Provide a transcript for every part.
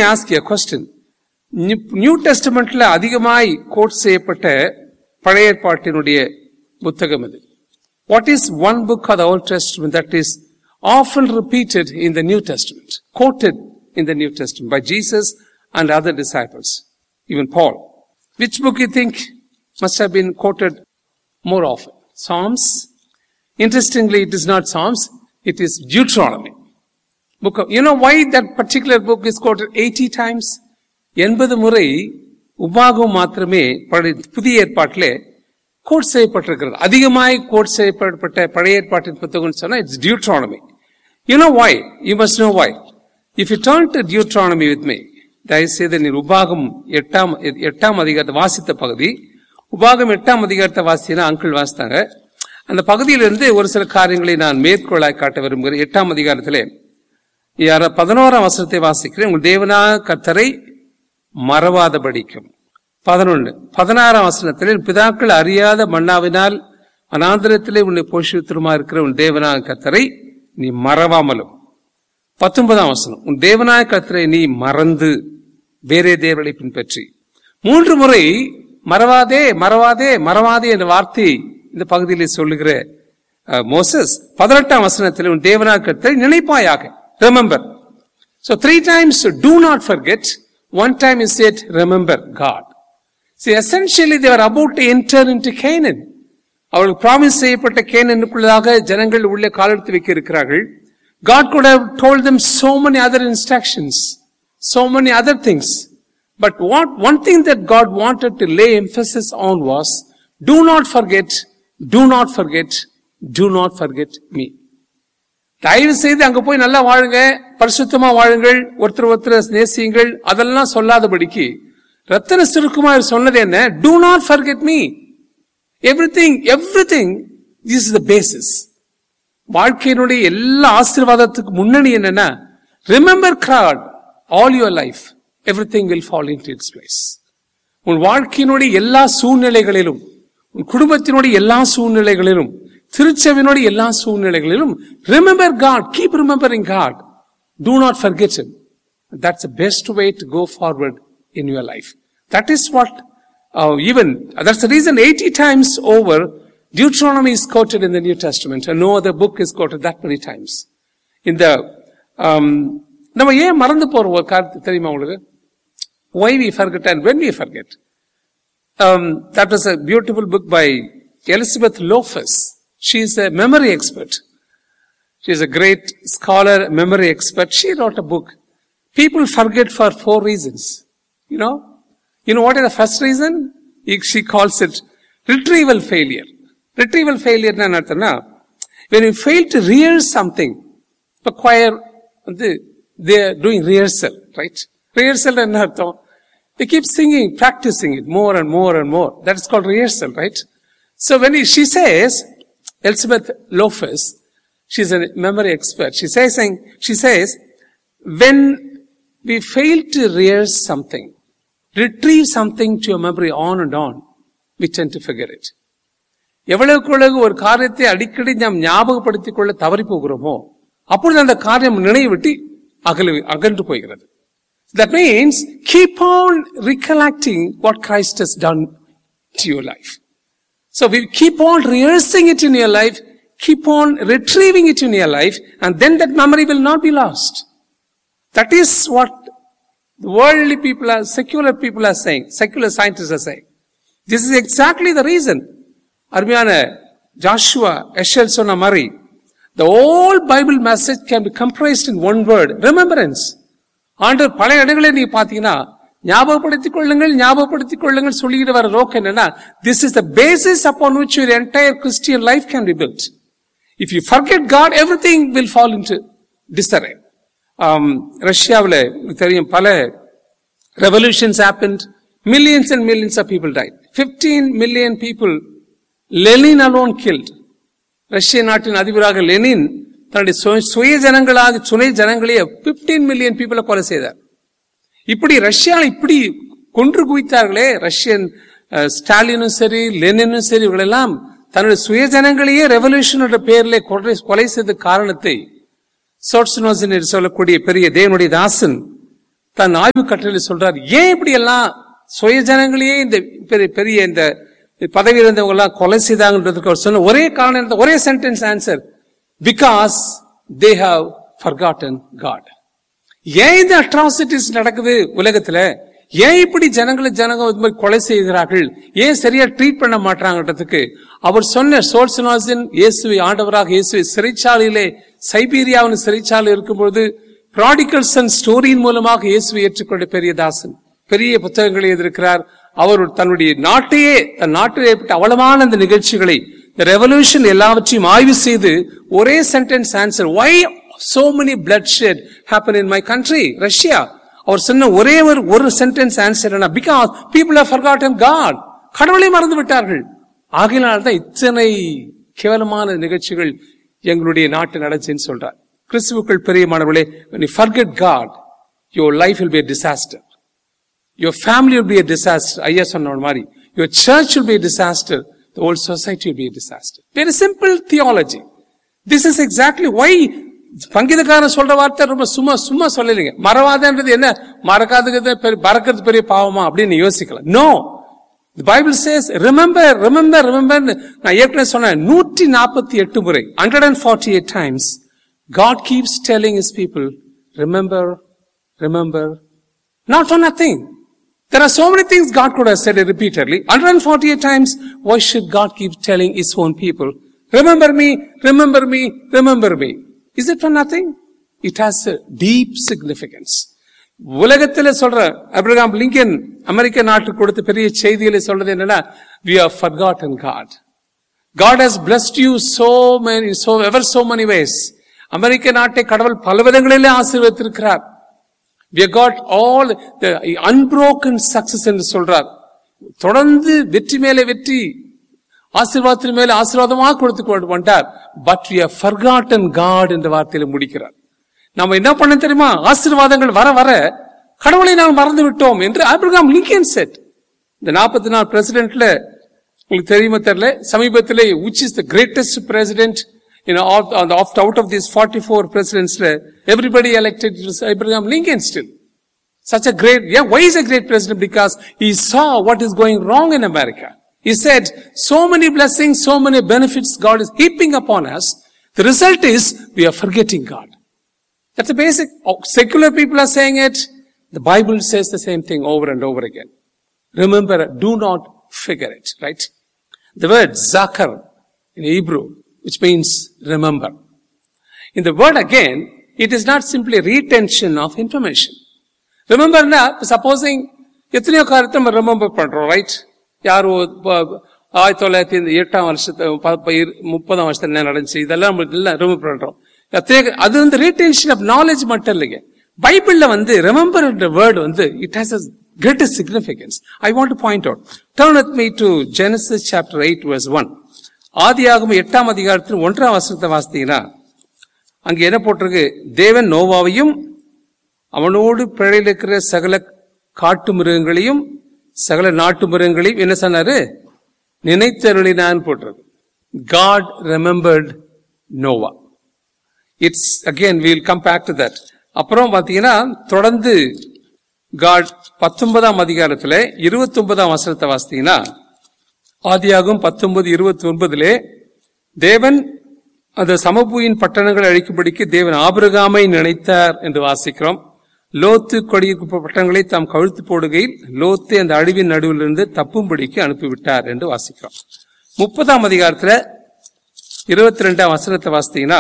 me ask you a question. New டெஸ்டமெண்ட்ல அதிகமாய் quote செய்யப்பட்ட பழைய ஏற்பாட்டினுடைய புத்தகம் இது what is one book of the Old Testament that is often repeated in the New Testament quoted in the New Testament by Jesus and other disciples even Paul which book you think must have been quoted more often. Psalms. Interestingly, it is not Psalms, it is Deuteronomy. Book of, you know why that particular book is quoted 80 times? எண்பது முறை உபாகம் மாத்திரமே பழைய- புதிய ஏற்பாட்டிலே code செய்யப்பட்டிருக்கிறது அதிகமாய் quote செய்யப்பட்ட பழைய ஏற்பாட்டின் புத்தகம் சொன்னா it's Deuteronomy you know why you must know why if you turn to Deuteronomy with me தயவுசெய்து நீர் உபாகம் எட்டாம் எட்டாம் அதிகாரத்தை வாசித்த பகுதி உபாகம் எட்டாம் அதிகாரத்தை வாசினா அங்கிள் வாசித்தாங்க அந்த பகுதியிலிருந்து ஒரு சில காரியங்களை நான் மேற்கோளாய் காட்ட விரும்புகிறேன் எட்டாம் அதிகாரத்திலே யார பதினோராம் வசனத்தை வாசிக்கிறேன் உங்கள் தேவனா கர்த்தரை மறவாதபடிக்கும் பதினொன்னு பதினாறாம் வசனத்தில் "என் பிதாக்கள் அறியாத மன்னாவினால் அனாந்திரத்திலே உன்னை போஷித்துமா இருக்கிற உன் தேவனாக கர்த்தரை நீ மறவாமலும் பத்தொன்பதாம் வசனம் உன் தேவனாய கர்த்தரை நீ மறந்து வேறே தேவனை பின்பற்றி மூன்று முறை மறவாதே மறவாதே மறவாதே என்ற வார்த்தை இந்த பகுதியிலே சொல்லுகிற அஹ், மோசஸ் பதினெட்டாம் வசனத்தில் உன் தேவனாய கர்த்தரை நினைப்பாயாக remember So three times do not forget. One time is said remember God. See essentially they were about to enter into Canaan. அவர்கள் ப்ராமிஸ் செய்யப்பட்ட கேனனுக்குள்ளதாக ஜனங்கள் உள்ளே காலெடுத்து வைக்க இருக்கிறார்கள் God could have told them so many other instructions, so many other things. But what one thing that God wanted to lay emphasis on was, do not forget, do not forget, do not forget me. தயவு செய்து அங்க போய் நல்லா வாழுங்க பரிசுத்தமா வாழுங்கள் ஒருத்தர் ஒருத்தர் நேசியுங்கள் அதெல்லாம் சொல்லாதபடிக்கு ரத்தன சுருக்குமா சொன்னது என்ன do not forget me everything everything this is the basis வாழ்க்கையினுடைய எல்லா ஆசீர்வாதத்துக்கு முன்னணி என்னன்னா remember God all your life everything will fall in its place உன் வாழ்க்கையினுடைய எல்லா சூழ்நிலைகளிலும் உன் குடும்பத்தினுடைய எல்லா சூழ்நிலைகளிலும் திருச்செவினுடைய எல்லா சூழ்நிலைகளிலும் remember God keep remembering God do not forget him that's the best way to go forward in your life that is what uh, even that's the reason 80 times over deuteronomy is quoted in the new testament and no other book is quoted that many times இந்த um, நம்ம ஏன் மறந்து போற ஒரு காரணம் தெரியுமா உங்களுக்கு why we forget and when we forget. Um, that was a beautiful book by Elizabeth Lofus. She is a memory expert. She is a great scholar, memory expert. She wrote a book. People forget for four reasons. You know? You know what is the first reason? She calls it retrieval failure. Retrieval failure என்ன அர்த்தம்னா when you fail to rehearse something, இப்போ choir வந்து they are doing rehearsal, right? Rehearsal என்ன அர்த்தம்? They keep singing, practicing it more and more and more. That is called rehearsal, right? So when he, she says, Elizabeth Lofus, she's a memory expert. She says, saying, she says, when we fail to rehearse something, retrieve something to your memory on and on, we tend to forget it. எவ்வளவுக்கு ஒரு காரியத்தை அடிக்கடி நாம் ஞாபகப்படுத்திக் கொள்ள தவறி போகிறோமோ அப்பொழுது அந்த காரியம் நினைவு விட்டு அகல அகன்று போகிறது That means keep on recollecting what Christ has done to your life. So we keep on rehearsing it in your life, keep on retrieving it in your life, and then that memory will not be lost. That is what the worldly people are, secular people are saying, secular scientists are saying. This is exactly the reason. அருமையான Joshua எஷல் சொன்ன மாதிரி the whole Bible message can be comprised in one word, remembrance. ஆண்டு பல இடங்களில் நீங்க பாத்தீங்கன்னா ஞாபகப்படுத்திக் கொள்ளுங்கள் ஞாபகப்படுத்திக் கொள்ளுங்கள் சொல்லிக்கிட்டு வர நோக்கம் என்னன்னா this is the basis upon which your entire Christian life can be built if you forget God everything will fall into disarray ரஷ்யாவில் தெரியும் பல revolutions happened millions and millions of people died fifteen million people Lenin alone killed ரஷ்ய நாட்டின் அதிபராக Lenin தன்னுடைய சுய- சுய ஜனங்களாக துணை ஜனங்களையே பிப்டீன் மில்லியன் பீப்புளை கொலை செய்தார் இப்படி ரஷ்யா இப்படி கொன்று குவித்தார்களே ரஷ்யன் அஹ், ஸ்டாலினும் சரி லெனினும் சரி இவங்களெல்லாம் தன்னுடைய சுய ஜனங்களையே ரெவல்யூஷன் பேர்ல கொலை கொலை செய்த காரணத்தை சோட்ஸ்னோஸ் என்று சொல்லக்கூடிய பெரிய தேவனுடைய தாசன் தன் ஆய்வு கட்டுரையில் சொல்றார் ஏன் இப்படி எல்லாம் சுய ஜனங்களையே இந்த பெரிய பெரிய இந்த பதவி இருந்தவங்க எல்லாம் கொலை செய்தாங்கன்றதுக்கு அவர் சொன்ன ஒரே காரணம் என்ன? ஒரே sentence answer because they have forgotten God ஏன் இந்த அட்ராசிட்டிஸ் நடக்குது உலகத்துல ஏன் இப்படி ஜனங்களை ஜனங்க இது மாதிரி கொலை செய்கிறார்கள் ஏன் சரியா ட்ரீட் பண்ண மாட்டாங்கன்றதுக்கு அவர் சொன்ன சோல்சனாசின் இயேசுவை ஆண்டவராக இயேசுவை சிறைச்சாலையிலே சைபீரியாவின் சிறைச்சாலை இருக்கும்போது ப்ராடிகல்ஸ் அண்ட் ஸ்டோரியின் மூலமாக இயேசுவை ஏற்றுக்கொண்ட பெரிய தாசன் பெரிய புத்தகங்களை எழுதியிருக்கிறார் அவர் தன்னுடைய நாட்டையே தன் நாட்டில் ஏற்பட்ட அவலமான அந்த நிகழ்ச்சிகளை இந்த ரெவல்யூஷன் எல்லாவற்றையும் ஆய்வு செய்து ஒரே sentence answer why so many bloodshed happen in my country Russia அவர் சொன்ன ஒரே ஒரு ஒரு சென்டென்ஸ் ஆன்சர் என்ன because people have forgotten God கடவுளை மறந்து விட்டார்கள் ஆகையினால் தான் இத்தனை கேவலமான நிகழ்ச்சிகள் எங்களுடைய நாட்டு நடந்துச்சுன்னு சொல்றார் கிறிஸ்துவுக்குள் பெரியமானவர்களே when you forget God your life will be a disaster your family will be a disaster ஐயா சொன்ன மாதிரி your church will be a disaster the whole society will be a disaster very simple theology this is exactly why பங்கிதக்காரன் சொல்ற வார்த்தை ரொம்ப சும்மா சும்மா சொல்லலைங்க மறவாதன்றது என்ன மறக்காதது பெரிய மறக்கிறது பெரிய பாவமா அப்படின்னு யோசிக்கலாம் no The Bible says, remember, remember, remember. நான் ஏற்கனவே சொன்னேன் நூற்றி நாற்பத்தி எட்டு முறை hundred and forty eight times God keeps telling is people remember remember not for nothing There are so many things God could have said repeatedly. 148 times, why should God keep telling His own people, remember me, remember me, remember me? Is it for nothing? It has a deep significance. உலகத்துல சொல்ற Abraham Lincoln அமெரிக்க நாட்டுக்கு கொடுத்த பெரிய செய்திகளை சொல்றது என்னன்னா we have forgotten God. God has blessed you so many, so ever so many ways. அமெரிக்க நாட்டை கடவுள் பல விதங்களிலே ஆசீர்வதித்திருக்கிறார் we have got all the unbroken success என்று சொல்றார் தொடர்ந்து வெற்றி மேலே வெற்றி ஆசீர்வாதத்தின் மேலே ஆசீர்வாதமாக கொடுத்து கொண்டு வந்தார் but we have forgotten God என்ற வார்த்தையில முடிக்கிறார் நம்ம என்ன பண்ண தெரியுமா ஆசீர்வாதங்கள் வர வர கடவுளை நாம் மறந்து விட்டோம் என்று ஆபிரகாம் லிங்கன் செட் இந்த நாற்பத்தி நாலு பிரசிடென்ட்ல உங்களுக்கு தெரியுமா தெரியல சமீபத்திலே which is the greatest president you know of, on the, of, out of these 44 presidents everybody elected was Abraham Lincoln still such a great yeah why is a great president because he saw what is going wrong in America he said so many blessings so many benefits God is heaping upon us the result is we are forgetting God that's the basic oh, secular people are saying it the Bible says the same thing over and over again remember do not figure it right the word zakar in Hebrew, which means remember. In the word again, it is not simply retention of information. Remember, supposing எத்தனையோ காரியத்தை நம்ம remember பண்றோம் right யார் ஆயிரத்தி தொள்ளாயிரத்தி எட்டாம் வருஷத்து ப- ப- இரு- முப்பதாம் வருஷத்துல என்ன நடந்துச்சு இதெல்லாம் நம்ம எல்லாம் ரிமெம்பர் பண்றோம் எத்தனையோ- அது வந்து ரீடென்ஷன் ஆஃப் நாலேஜ் மட்டும் இல்லைங்க பைபிள்ல வந்து ரிமெம்பர் வேர்டு வந்து it has a greatest significance I want to point out turn with me to Genesis chapter eight verse one ஆதியாகமம் எட்டாம் அதிகாரத்தில் ஒன்றாம் வசனத்தை வாசித்தீங்கன்னா அங்க என்ன போட்டிருக்கு தேவன் நோவாவையும் அவனோடு பிழையில் இருக்கிற சகல காட்டு மிருகங்களையும் சகல நாட்டு மிருகங்களையும் என்ன சொன்னாரு நினைத்தருளினான் போட்டிருக்கு காட் remembered நோவா it's again we'll come back to that அப்புறம் பாத்தீங்கன்னா தொடர்ந்து காட் பத்தொன்பதாம் அதிகாரத்துல இருபத்தி ஒன்பதாம் வசனத்தை வாசித்தீங்கன்னா ஆதியாகும் பத்தொன்பது இருபத்தி ஒன்பதிலே தேவன் அந்த சமபூயின் பட்டணங்கள் அழிக்கும்படிக்கு தேவன் ஆபிரகாமை நினைத்தார் என்று வாசிக்கிறோம் லோத்து கொடியிருக்கும் பட்டணங்களை தாம் கழுத்து போடுகையில் லோத்து அந்த அழிவின் நடுவிலிருந்து தப்பும்படிக்கு அனுப்பிவிட்டார் என்று வாசிக்கிறோம் முப்பதாம் அதிகாரத்துல இருபத்தி ரெண்டாம் வசனத்தை வாசித்தீங்கன்னா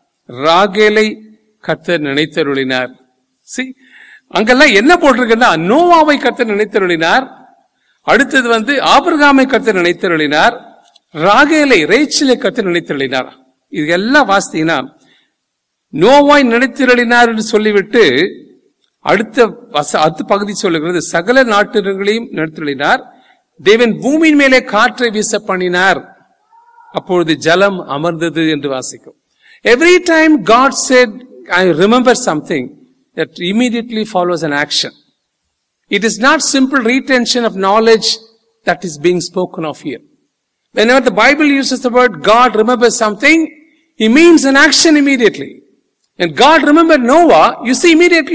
ராகேலை கர்த்தர் நினைத்தருளினார் See, அங்கெல்லாம் என்ன போட்டிருக்குன்னா நோவாவை கர்த்தர் நினைத்தருளினார் அடுத்தது வந்து ஆபிரகாமை கர்த்தர் நினைத்தருளினார் ராகேலை ரேச்சிலை கர்த்தர் நினைத்தருளினார் இது எல்லாம் வாசித்தீங்கன்னா நோவாய் நினைத்திரளினார் என்று சொல்லிவிட்டு அடுத்த வச- அடுத்த பகுதி சொல்லுகிறது சகல நாட்டினர்களையும் நினைத்திரளினார் தேவன் பூமியின் மேலே காற்றை வீச பண்ணினார் அப்பொழுது ஜலம் அமர்ந்தது என்று வாசிக்கும் every time God said I remember something that immediately follows an action it is not simple retention of knowledge that is being spoken of here whenever the bible uses the word god remembers something he means an action immediately and god remembered noah you see immediately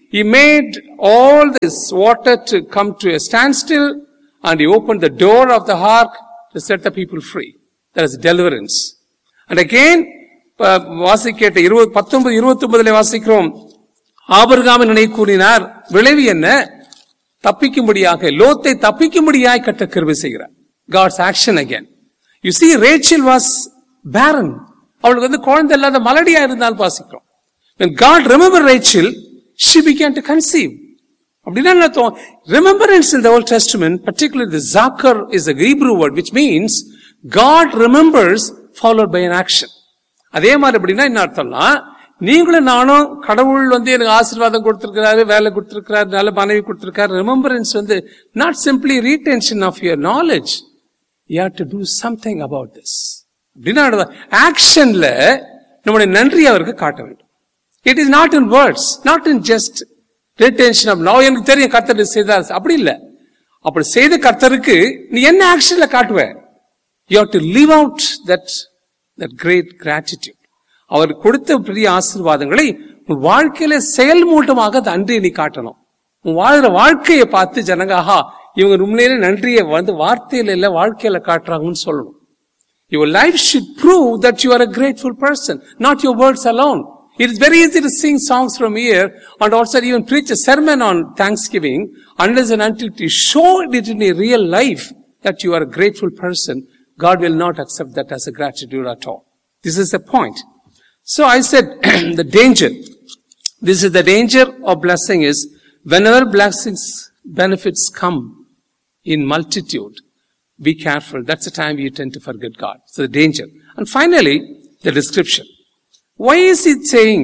he made all this water to come to a standstill and he opened the door of the ark to set the people free. That is deliverance. And again, ப- வாசிக்கேட்ட இருபது பத்தொன்பது இருபத்தி ஒன்பதுல வாசிக்கிறோம் ஆபர்காமின் நினை கூறினார் விளைவு என்ன தப்பிக்கும்படியாக லோத்தை தப்பிக்கும்படியாய் கட்ட கிருபை செய்கிறார் God's action again you see Rachel was barren அவளுக்கு வந்து குழந்தை இல்லாத மலடியா இருந்தால் வாசிக்கிறோம் when god remembered rachel she began to conceive அப்படின்னா என்ன அர்த்தம் remembrance in the old testament particularly the zakar is a hebrew word which means god remembers followed by an action அதே மாதிரி அப்படின்னா என்ன அர்த்தம்னா நீங்களும் நானும் கடவுள் வந்து எனக்கு ஆசீர்வாதம் கொடுத்திருக்கிறாரு வேலை கொடுத்திருக்கிறாரு நல்ல மனைவி கொடுத்திருக்காரு ரிமெம்பரன்ஸ் வந்து not simply retention of your knowledge you have to do something about this அப்படின்னா ஆக்ஷன்ல நம்முடைய நன்றி அவருக்கு காட்ட வேண்டும் it is not in words not in just retention of நான் எனக்கு தெரியும் கர்த்தர் செய்தார் அப்படி இல்ல அப்படி செய்த கர்த்தருக்கு நீ என்ன ஆக்ஷன்ல காட்டுவ you have to live out that that great gratitude அவர் கொடுத்த பெரிய ஆசீர்வாதங்களை உன் வாழ்க்கையில செயல்மூட்டமாக அந்த அன்றைய நீ காட்டணும் உன் வாழ்ற வாழ்க்கையை பார்த்து ஜனங்க ஆஹா இவங்க உண்மையிலே நன்றியை வந்து வார்த்தையில இல்ல வாழ்க்கையில காட்டுறாங்கன்னு சொல்லணும் Your life should prove that you are a grateful person, not your words alone. It is very easy to sing songs from here and also even preach a sermon on Thanksgiving unless and until you show it in a real life that you are a grateful person, God will not accept that as a gratitude at all. This is the point. So I said the danger. This is the danger of blessing is whenever blessings, benefits come in multitude, be careful. That's the time you tend to forget God. So the danger. And finally, the description. Why is it saying,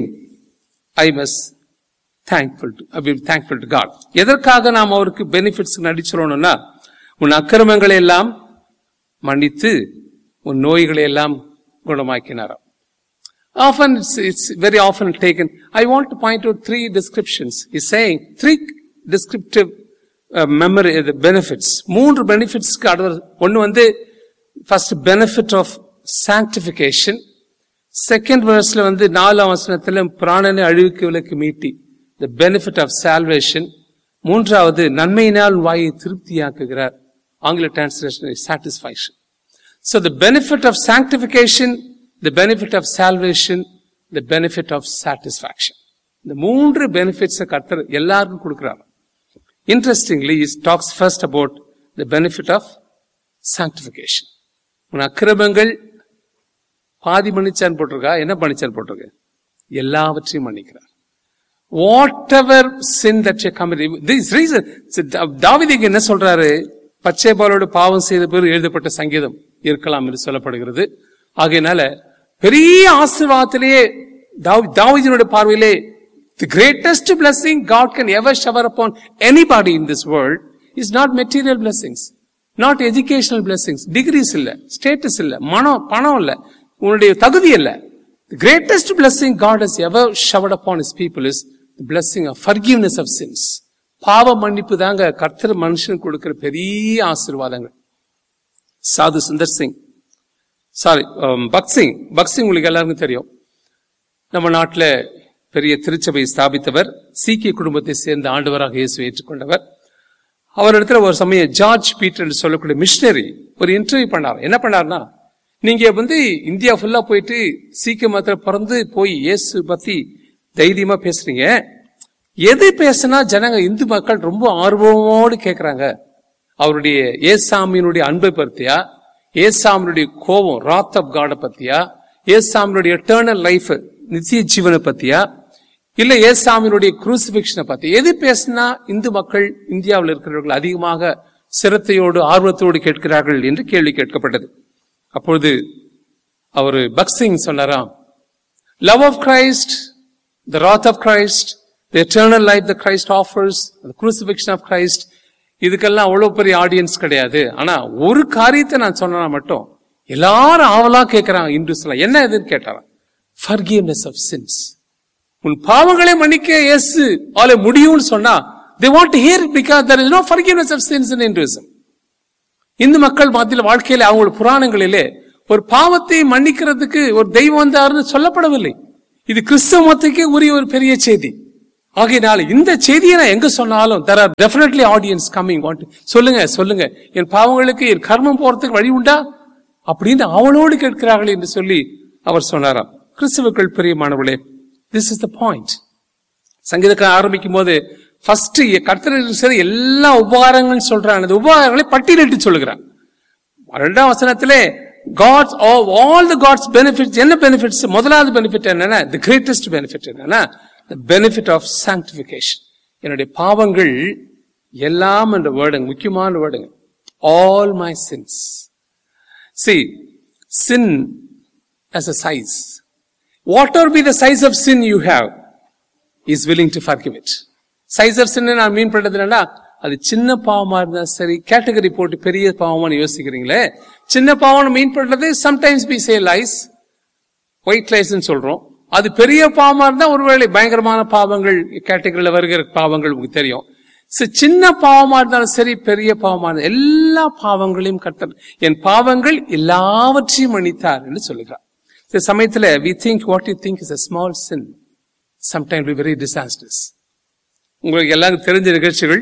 I must thankful to, I will be thankful to God? எதற்காக நாம் அவருக்கு benefits நடிச்சிடணும்னா உன் அக்கிரமங்களை எல்லாம் மன்னித்து உன் நோய்களை எல்லாம் குணமாக்கினாராம் Often it's, it's very often taken. I want to point out three descriptions. He's saying three descriptive uh, memory, uh, the benefits. மூன்று பெனிஃபிட்ஸ்க்கு அடுத்த ஒன்னு வந்து first benefit of sanctification second வேர்ஸ்ல வந்து நாலாம் வசனத்துல பிராணனை அழிவுக்கு விலக்கு மீட்டி த பெனிஃபிட் ஆஃப் சால்வேஷன் மூன்றாவது நன்மையினால் வாயை திருப்தியாக்குகிறார் ஆங்கில translation satisfaction So the benefit of sanctification, the benefit of salvation, the benefit of satisfaction. இந்த மூன்று பெனிஃபிட்ஸ் கர்த்தர் எல்லாருக்கும் கொடுக்கிறார் interestingly is talks first about the benefit of sanctification உன் அக்கிரமங்கள் பாதி மன்னிச்சான் போட்டிருக்கா என்ன மன்னிச்சான் போட்டிருக்க எல்லாவற்றையும் மன்னிக்கிறார் whatever sin that this reason தாவிதிக்கு என்ன சொல்றாரு பச்சை பாலோடு பாவம் செய்த பேர் எழுதப்பட்ட சங்கீதம் இருக்கலாம் என்று சொல்லப்படுகிறது ஆகையினால பெரிய ஆசீர்வாதத்திலேயே தாவி- தாவீதினுடைய பார்வையிலே the greatest blessing God can ever shower upon anybody in this world is not material blessings, not educational blessings, degrees இல்ல, status இல்ல, மனம், பணம் இல்ல, உன்னுடைய தகுதி இல்ல. The greatest blessing God has ever showered upon his people is the blessing of forgiveness of sins. பாவ மன்னிப்பு தாங்க கர்த்தர் மனுஷனுக்கு கொடுக்கிற பெரிய ஆசீர்வாதங்கள் சாது சுந்தர் சிங் சாரி பக்சிங் பக்சிங் உங்களுக்கு எல்லாருக்கும் தெரியும் நம்ம நாட்டில் பெரிய திருச்சபை ஸ்தாபித்தவர் சீக்கிய குடும்பத்தை சேர்ந்த ஆண்டவராக இயேசு ஏற்றுக்கொண்டவர் அவரிடத்துல ஒரு சமயம் ஜார்ஜ் பீட்டர் என்று சொல்லக்கூடிய மிஷினரி ஒரு இன்டர்வியூ பண்ணார் என்ன பண்ணார்னா நீங்க வந்து இந்தியா ஃபுல்லா போயிட்டு சீக்கிய மதத்துல பிறந்து போய் இயேசு பத்தி தைரியமா பேசுறீங்க எது பேசினா ஜனங்க இந்து மக்கள் ரொம்ப ஆர்வமோடு கேட்கறாங்க அவருடைய ஏசாமியினுடைய அன்பை பத்தியா ஏசாமினுடைய கோபம் ராத் ஆஃப் காட பத்தியா ஏசாமினுடைய எட்டர்னல் லைஃப் நித்திய ஜீவனை பத்தியா இல்ல ஏசாமினுடைய குரூசிபிக்ஷனை பத்தி எது பேசினா இந்து மக்கள் இந்தியாவில் இருக்கிறவர்கள் அதிகமாக சிரத்தையோடு ஆர்வத்தோடு கேட்கிறார்கள் என்று கேள்வி கேட்கப்பட்டது அப்பொழுது அவர் பக்சிங் சொன்னாராம் love of Christ, the wrath of Christ, the eternal life that Christ offers, the crucifixion of Christ, இதுக்கெல்லாம் அவ்வளவு பெரிய ஆடியன்ஸ் கிடையாது ஆனா ஒரு காரியத்தை நான் சொன்னா மட்டும் எல்லாரும் ஆவலா கேட்கறாங்க இந்துஸ்ல என்ன எதுன்னு கேட்டாராம் forgiveness of sins உன் பாவங்களை மன்னிக்க இயேசு அவளை முடியும்னு சொன்னா they want to hear it because there is no forgiveness of sins in Hinduism Hindu மக்கள் மத்தியில் வாழ்க்கையில அவங்களோட புராணங்களிலே ஒரு பாவத்தை மன்னிக்கிறதுக்கு ஒரு தெய்வம் வந்தாருன்னு சொல்லப்படவில்லை இது கிறிஸ்தவ மதத்துக்கே உரிய ஒரு பெரிய செய்தி ஆகையினால இந்த செய்தியை நான் எங்க சொன்னாலும் there are definitely audience coming want to- சொல்லுங்க சொல்லுங்க என் பாவங்களுக்கு என் கர்மம் போறதுக்கு வழி உண்டா அப்படின்னு அவளோடு கேட்கிறார்கள் என்று சொல்லி அவர் சொன்னாராம் கிறிஸ்துவுக்கள் பிரியமானவர்களே திஸ் இஸ் த பாயிண்ட் சங்கீதக்காரன் ஆரம்பிக்கும் போது ஃபர்ஸ்ட் கர்த்தர் சரி எல்லா உபகாரங்களும் சொல்றான் அந்த உபகாரங்களை பட்டியலிட்டு சொல்லுகிறான் ரெண்டாம் வசனத்திலே God's all the God's benefits என்ன பெனிஃபிட்ஸ் முதலாவது பெனிஃபிட் என்னன்னா தி கிரேட்டஸ்ட் பெனிஃபிட் என்னன்னா த பெனிஃபிட் ஆஃப் சாங்டிபிகேஷன் என்னுடைய பாவங்கள் எல்லாம் என்ற வேர்டுங்க முக்கியமான வேர்டுங்க ஆல் மை சின்ஸ் சி sin as a size whatever be the size of sin you have is willing to forgive it size of சின்ன நான் மீன் பண்றது என்னன்னா அது சின்ன பாவமா இருந்தா சரி கேட்டகரி போட்டு பெரிய பாவம்னு யோசிக்கிறீங்களே சின்ன பாவம்னு மீன் பண்றது sometimes be say lies white லைஸ்ன்னு சொல்றோம் அது பெரிய பாவமா இருந்தா ஒருவேளை பயங்கரமான பாவங்கள் கேட்டகரியில வருகிற பாவங்கள் உங்களுக்கு தெரியும் So, சின்ன பாவமா இருந்தாலும் சரி பெரிய பாவமா இருந்தாலும் எல்லா பாவங்களையும் கர்த்தர் என் பாவங்கள் எல்லாவற்றையும் மன்னித்தார் என்று சொல்லுகிறார் சில சமயத்துல we think what you think is a small sin sometimes be very disastrous உங்களுக்கு எல்லாருக்கும் தெரிஞ்ச நிகழ்ச்சிகள்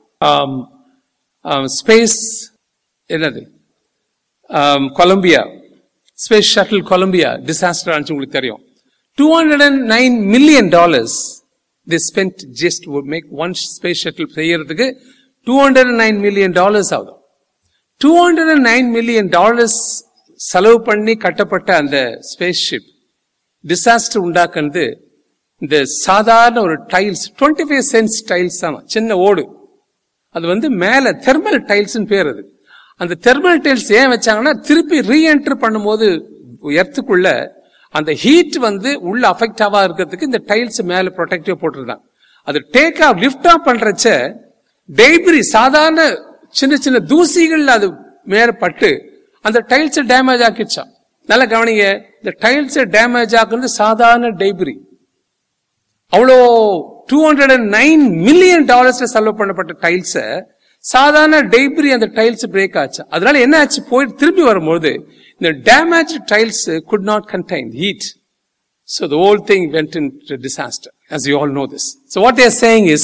ஸ்பேஸ் என்னது Columbia space shuttle Columbia disaster ஆச்சு உங்களுக்கு தெரியும் two hundred and nine million dollars the spend just make one space shuttle செய்யறதுக்கு two hundred and nine million dollars ஆகுது two hundred and nine million dollars செலவு பண்ணி கட்டப்பட்ட அந்த ஸ்பேஸ் ஷிப் டிசாஸ்டர் உண்டாக்குனது இந்த சாதாரண ஒரு tiles twenty five cents tiles தான் சின்ன ஓடு அது வந்து மேல தெர்மல் டைல்ஸ் பேர் அது அந்த தெர்மல் டைல்ஸ் ஏன் வச்சாங்கன்னா திருப்பி ரீஎன்டர் பண்ணும்போது எர்த்துக்குள்ள அந்த ஹீட் வந்து உள்ள அஃபெக்ட் ஆவா இருக்கிறதுக்கு இந்த டைல்ஸ் மேல ப்ரொடெக்டிவ் போட்டிருந்தாங்க அது டேக் ஆஃப் லிஃப்ட் ஆஃப் பண்றச்ச டெய்பிரி சாதாரண சின்ன சின்ன தூசிகள் அது மேல பட்டு அந்த டைல்ஸ் டேமேஜ் ஆக்கிடுச்சான் நல்லா கவனிங்க இந்த டைல்ஸ் டேமேஜ் ஆக்குறது சாதாரண டெய்பிரி அவ்வளோ two hundred and nine million டாலர்ஸ்ல செலவு பண்ணப்பட்ட டைல்ஸ சாதாரண டெய்பிரி அந்த டைல்ஸ் பிரேக் ஆச்சு அதனால என்ன ஆச்சு போய் திரும்பி வரும்போது இந்த damage tiles could not contain heat So the whole thing went into disaster, as you all know this. So what they are saying is,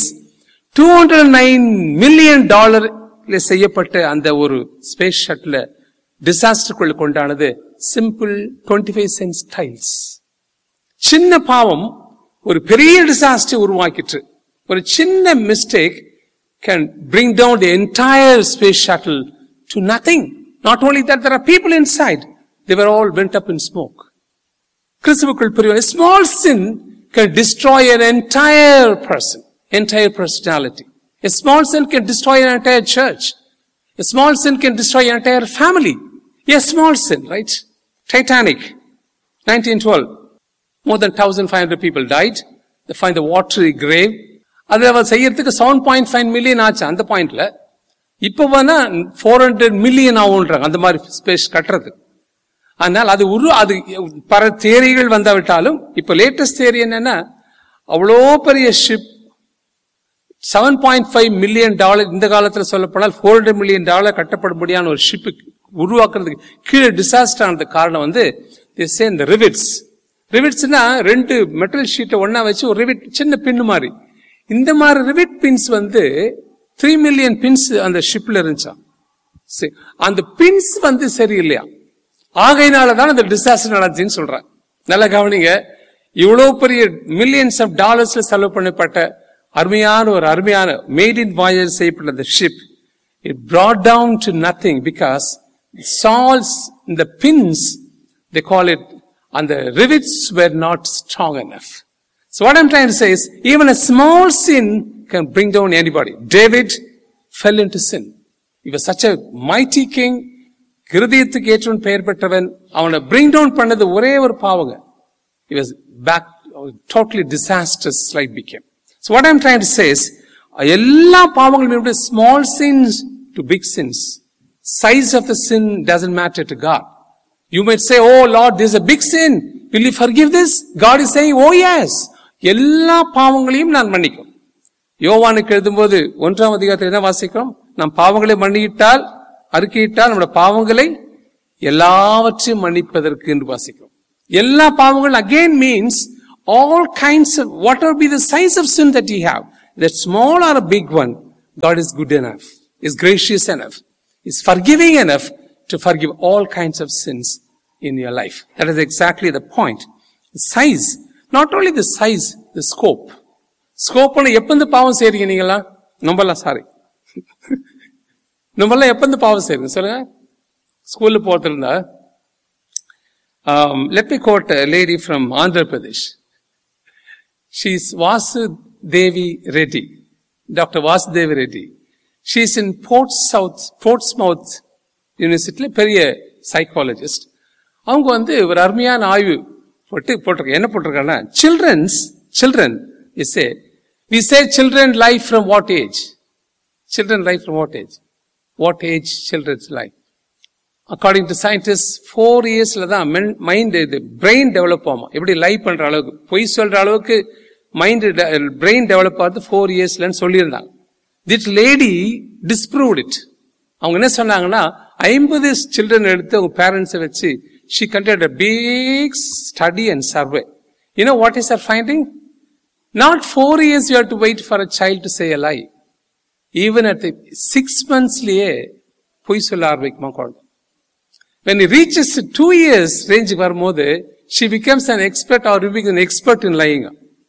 209 million dollar செய்யப்பட்ட அந்த ஒரு ஸ்பேஸ் ஷட்டில் டிசாஸ்டருக்குள்ள கொண்டானது simple twenty five cents tiles சின்ன பாவம் ஒரு பெரிய disaster உருவாக்கிட்டு ஒரு சின்ன mistake can bring down the entire space shuttle to nothing not only that there are people inside they all went up in smoke கிறிஸ்துவுக்குள் புரியும் small sin can destroy an entire person, entire personality. A small sin can destroy an entire church. A small sin can destroy an entire family. A small sin, right? Titanic, 1912. More than 1,500 people died. They find the watery grave. அது அவர் செய்யறதுக்கு seven point five million ஆச்சு அந்த பாயிண்ட்ல இப்ப வேணா four hundred million ஆகும்ன்றாங்க அந்த மாதிரி space கட்டுறதுக்கு ஆனால் அது உரு அது பல தேரிகள் வந்தாவிட்டாலும் இப்ப லேட்டஸ்ட் தேரி என்னன்னா அவ்வளோ பெரிய ship seven point five million dollar இந்த காலத்துல சொல்லப்போனால் ஃபோர் ஹண்ட்ரட் மில்லியன் டாலர் கட்டப்படும்படியான ஒரு ஷிப் உருவாக்குறதுக்கு கீழே டிசாஸ்டர் ஆனது காரணம் வந்து இந்த ரிவிட்ஸ் ரிவிட்ஸ்னா ரெண்டு மெட்டல் ஷீட்டை ஒன்னா வச்சு ஒரு ரிவிட் சின்ன பின்னு மாதிரி இந்த மாதிரி ரிவிட் பின்ஸ் வந்து த்ரீ மில்லியன் பின்ஸ் அந்த ஷிப்ல இருந்துச்சான் சரி, அந்த பின்ஸ் வந்து சரியில்லையா ஆகையினாலதான் அந்த டிசாஸ்டர் நடந்துச்சுன்னு சொல்றேன் நல்லா கவனிங்க இவ்வளவு பெரிய மில்லியன்ஸ் ஆஃப் டாலர்ஸ்ல செலவு பண்ணப்பட்ட அருமையான ஒரு அருமையான மேட் இன் வாயர் செய்யப்பட்ட அந்த ship it brought down to nothing because சால்ஸ் இந்த pins they call it and the rivets were not strong enough so what i'm trying to say is even a small sin can bring down anybody david fell into sin he was such a mighty king கிருதயத்துக்கு ஏற்றவன் பெயர் பெற்றவன் அவனை bring down பண்ணது ஒரே ஒரு பாவங்க he was back totally disastrous life became so what i'm trying to say is எல்லா பாவங்களும் small sins to big sins size of the sin doesn't matter to god you might say oh lord this is a big sin will you forgive this god is saying oh yes எல்லா பாவங்களையும் நான் மன்னிக்கும் யோவானுக்கு எழுதும்போது ஒன்றாம் அதிகாரத்தில் என்ன வாசிக்கிறோம் நாம் பாவங்களை மன்னியிட்டால் அறிக்கையிட்டால் நம்முடைய பாவங்களை எல்லாவற்றையும் மன்னிப்பதற்கு என்று வாசிக்கிறோம் எல்லா பாவங்களும் again means all kinds of, whatever be the size of sin that you have, that small or a big one, God is good enough, is gracious enough, is forgiving enough to forgive all kinds of sins in your life. That is exactly the point. The size, not only the size, the scope. ஸ்கோப்னு எப்பந்து பாவம் செய்றீங்க நீங்களா நம்பலாம் sorry நம்மளாம் எப்பந்து பாவம் செய்றீங்க சொல்லுங்க ஸ்கூல்ல போறது இருந்தா let me quote lady from Andhra Pradesh she's Vasu Devi Reddy doctor Vasudevi Reddy she's in Port South Portsmouth யூனிவர்சிட்டியில் பெரிய சைக்காலஜிஸ்ட் அவங்க வந்து ஒரு அருமையான ஆய்வு போட்டு போட்டிருக்காங்க என்ன போட்டிருக்காங்கன்னா childrens children is a we say children life from what age children life from what age what age childrens life according to scientist four இயர்ஸ்ல தான் மைண்ட் இது பிரெயின் டெவலப் ஆகும் எப்படி லைஃப் பண்ற அளவுக்கு பொய் சொல்ற அளவுக்கு மைண்ட் பிரெயின் டெவலப் ஆகுது ஃபோர் இயர்ஸ்லன்னு சொல்லியிருந்தாங்க திட் லேடி டிஸ்ப்ரூவ்ட் இட் அவங்க என்ன சொன்னாங்கன்னா ஐம்பது சில்ட்ரன் எடுத்து அவங்க பேரண்ட்ஸை வச்சு she conduct a big study and survey you what is her finding not four years you to wait for a child to say a lie even at six மந்த்ஸ்லயே பொய் சொல்ல ஆரம்பிக்குமா குழந்தை when he reaches two years range வரும்போது she becomes an expert or becomes an expert in lying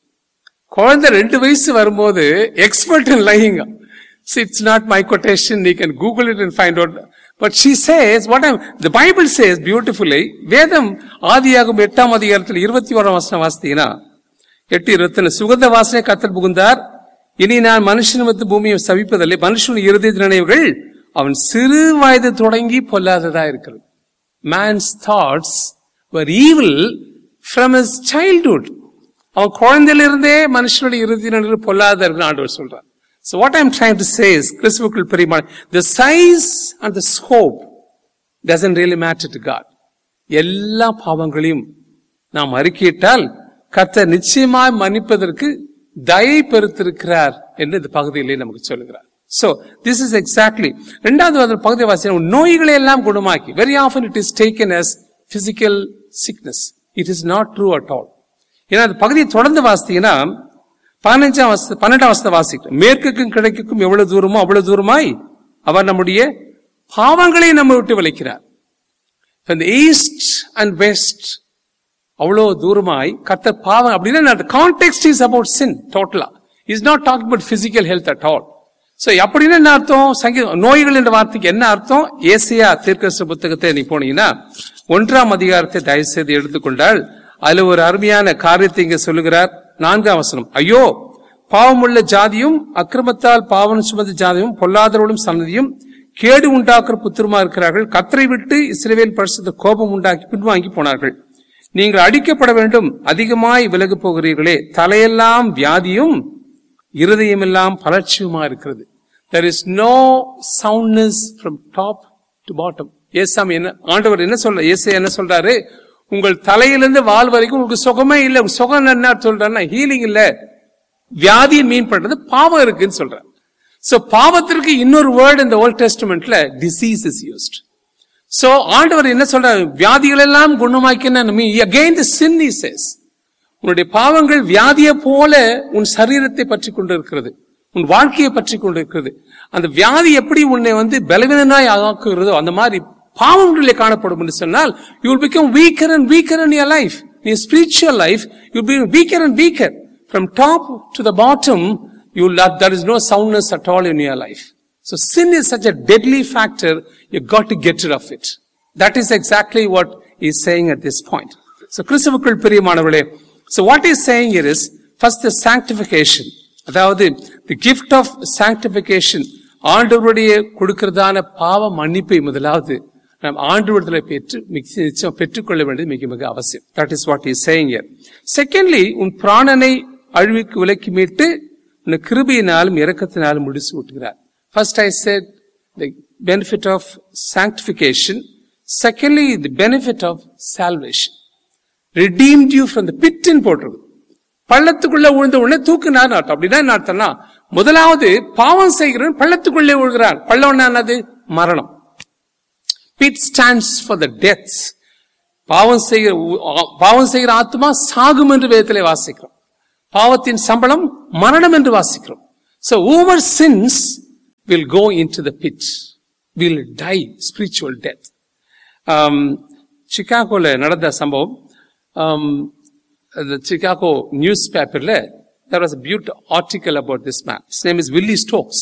குழந்தை ரெண்டு வயசு வரும்போது expert in lying So it's not my quotation. You can Google it and find out. But she says, what I'm, the Bible says beautifully, வேதம் ஆதியாகும் எட்டாம் அதிகாரத்தில் இருபத்தி ஓராம் வசனம் வாசித்தீங்கன்னா எட்டு இருபத்தி சுகந்த வாசனை கத்தல் புகுந்தார் இனி நான் மனுஷன் வந்து பூமியை சவிப்பதில்லை மனுஷனுடைய இறுதி நினைவுகள் அவன் சிறு வயது தொடங்கி பொல்லாததா இருக்கிறது man's thoughts were evil from his childhood. அவன் குழந்தையிலிருந்தே மனுஷனுடைய இறுதி நிலையில் பொல்லாத இருக்குன்னு ஆண்டவர் சொல்றார் So what I'm trying to say is, கிறிஸ்துவுக்குள் பெரியமான the size and the scope doesn't really matter to God. எல்லா பாவங்களையும் நாம் அறிக்கையிட்டால் கர்த்தர் நிச்சயமாய் மன்னிப்பதற்கு தயை பெருத்திருக்கிறார் என்று இந்த பகுதியிலே நமக்கு சொல்லுகிறார் So this is exactly இரண்டாவது அந்த பகுதி வாசி நோய்களை எல்லாம் குணமாக்கி very often it is taken as physical sickness. It is not true at all. ஏன்னா அந்த பகுதியை தொடர்ந்து வாசித்தீங்கன்னா பதினஞ்சாம் வசதி பன்னெண்டாம் வசத்தை வாசிக்கிறோம் மேற்குக்கும் கிழக்குக்கும் எவ்வளவு தூரமோ அவ்வளவு தூரமாய் அவர் நம்முடைய பாவங்களை நம்ம விட்டு விளைக்கிறார் From the east and west அவ்வளோ தூரமாய் கத்த பாவம் அப்படின்னா கான்டெக்ட் இஸ் அபவுட் சின் டோட்டலா is not talk about physical health at all so அப்படின்னு என்ன அர்த்தம் சங்கீதம் நோய்கள் என்ற வார்த்தைக்கு என்ன அர்த்தம் ஏசியா தீர்க்கச புத்தகத்தை நீ போனீங்கன்னா ஒன்றாம் அதிகாரத்தை தயவு செய்து எடுத்துக்கொண்டால் அதுல ஒரு அருமையான காரியத்தை இங்க சொல்லுகிறார் நான்காம் வசனம் ஐயோ பாவமுள்ள ஜாதியும் அக்கிரமத்தால் பாவம் சுமந்த ஜாதியும் பொல்லாதவர்களும் சன்னதியும் கேடு உண்டாக்குற புத்திரமா இருக்கிறார்கள் கத்தரை விட்டு இஸ்ரேவேல் பரிசுத்த கோபம் உண்டாக்கி பின்வாங்கி போனார்கள் நீங்கள் அடிக்கப்பட வேண்டும் அதிகமாய் விலகு போகிறீர்களே தலையெல்லாம் வியாதியும் இருதயமெல்லாம் பலட்சியுமா இருக்கிறது there is no soundness from top to bottom ஏசாமி என்ன ஆண்டவர் என்ன சொல்ற ஏசை என்ன சொல்றாரு உங்கள் தலையிலிருந்து வால் வரைக்கும் உங்களுக்கு சுகமே இல்ல சுகம் என்ன சொல்றாருன்னா ஹீலிங் இல்ல வியாதியை மீன் பண்றது பாவம் இருக்குன்னு சொல்றாரு சோ பாவத்திற்கு இன்னொரு வேர்டு இந்த ஓல்ட் டெஸ்ட்மெண்ட்ல டிசீஸ் இஸ் யூஸ்ட் சோ ஆண்டவர் என்ன சொல்றாரு வியாதிகள் எல்லாம் குணமாக்கின அகைன் தி சின் சேஸ் உன்னுடைய பாவங்கள் வியாதியை போல உன் சரீரத்தை பற்றி கொண்டிருக்கிறது உன் வாழ்க்கையை பற்றி கொண்டிருக்கிறது அந்த வியாதி எப்படி உன்னை வந்து பலவீனனாய் ஆக்குகிறதோ அந்த மாதிரி பாவங்களிலே காணப்படும் என்று சொன்னால் you will become weaker and weaker in your life நீ spiritual life you be weaker and weaker from top to the bottom you there is no soundness at all in your life So sin is such a deadly factor, you got to get rid of it. That is exactly what he's saying at this point. So கிறிஸ்துவுக்குள் பிரியமானவர்களே So what he's saying here is, first the sanctification. அதாவது the gift of sanctification. ஆண்டவருடைய கொடுக்கிறதான பாவ மன்னிப்பை முதலாவது நாம் ஆண்டவரத்தில் பெற்று நிச்சயம் பெற்றுக்கொள்ள வேண்டியது மிக மிக அவசியம் that is what is saying here secondly உன் பிராணனை அழிவுக்கு விலக்கி மீட்டு உன் கிருபையினாலும் இரக்கத்தினாலும் முடிச்சு விட்டுகிறார் First, I said the benefit of sanctification. Secondly, the benefit of salvation. Redeemed you from the pit in போட்டிருக்கு பள்ளத்துக்குள்ள விழுந்த உடனே தூக்குனார் அர்த்தம் அப்படின்னா என்ன அர்த்தம்னா முதலாவது பாவம் செய்கிறவன் பள்ளத்துக்குள்ளே விழுகிறான் பள்ளம் என்னது மரணம் pit stands for the deaths பாவம் செய்கிற உ- ஆ- பாவம் செய்கிற ஆத்மா சாகும் என்று வேதத்திலே வாசிக்கிறோம் பாவத்தின் சம்பளம் மரணம் என்று வாசிக்கிறோம் so whoever sins will go into the pit will die spiritual death um, சிகாகோல நடந்த சம்பவம் um, the Chicago newspaperல there was a beautiful article about this man his name is Willie Stokes